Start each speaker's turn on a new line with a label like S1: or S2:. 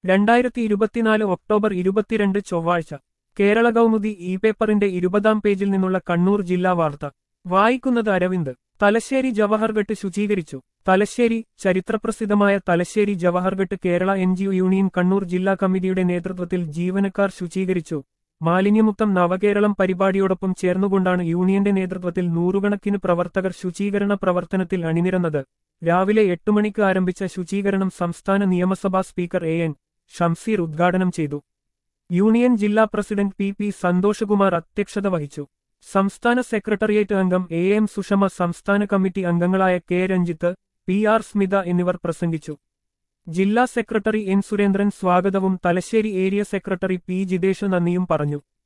S1: രണ്ടായിരത്തി ഇരുപത്തിനാല് ഒക്ടോബർ ഇരുപത്തിരണ്ട് ചൊവ്വാഴ്ച കേരള കൗമുദി ഇ പേപ്പറിന്റെ ഇരുപതാം പേജിൽ നിന്നുള്ള കണ്ണൂർ ജില്ലാ വാർത്ത വായിക്കുന്നത് അരവിന്ദ് തലശ്ശേരി ജവഹർഗട്ട് ശുചീകരിച്ചു തലശ്ശേരി ചരിത്രപ്രസിദ്ധമായ Thalassery Jawaharghat Kerala N G union Kannur ജില്ലാ കമ്മിറ്റിയുടെ നേതൃത്വത്തിൽ ജീവനക്കാർ ശുചീകരിച്ചു മാലിന്യമുക്തം നവകേരളം പരിപാടിയോടൊപ്പം ചേർന്നുകൊണ്ടാണ് യൂണിയന്റെ നേതൃത്വത്തിൽ നൂറുകണക്കിന് പ്രവർത്തകർ ശുചീകരണ പ്രവർത്തനത്തിൽ അണിനിരന്നത് രാവിലെ എട്ട് മണിക്ക് ആരംഭിച്ച ശുചീകരണം സംസ്ഥാന നിയമസഭാ സ്പീക്കർ എ എൻ ഷംസീർ ഉദ്ഘാടനം ചെയ്തു യൂണിയൻ ജില്ലാ പ്രസിഡന്റ് പി പി സന്തോഷകുമാർ അധ്യക്ഷത വഹിച്ചു സംസ്ഥാന സെക്രട്ടേറിയറ്റ് അംഗം എ എം സുഷമ സംസ്ഥാന കമ്മിറ്റി അംഗങ്ങളായ K Ranjith P R Smitha എന്നിവർ പ്രസംഗിച്ചു ജില്ലാ സെക്രട്ടറി എൻ സുരേന്ദ്രൻ സ്വാഗതവും Thalassery area secretary P Jithesh നന്ദിയും പറഞ്ഞു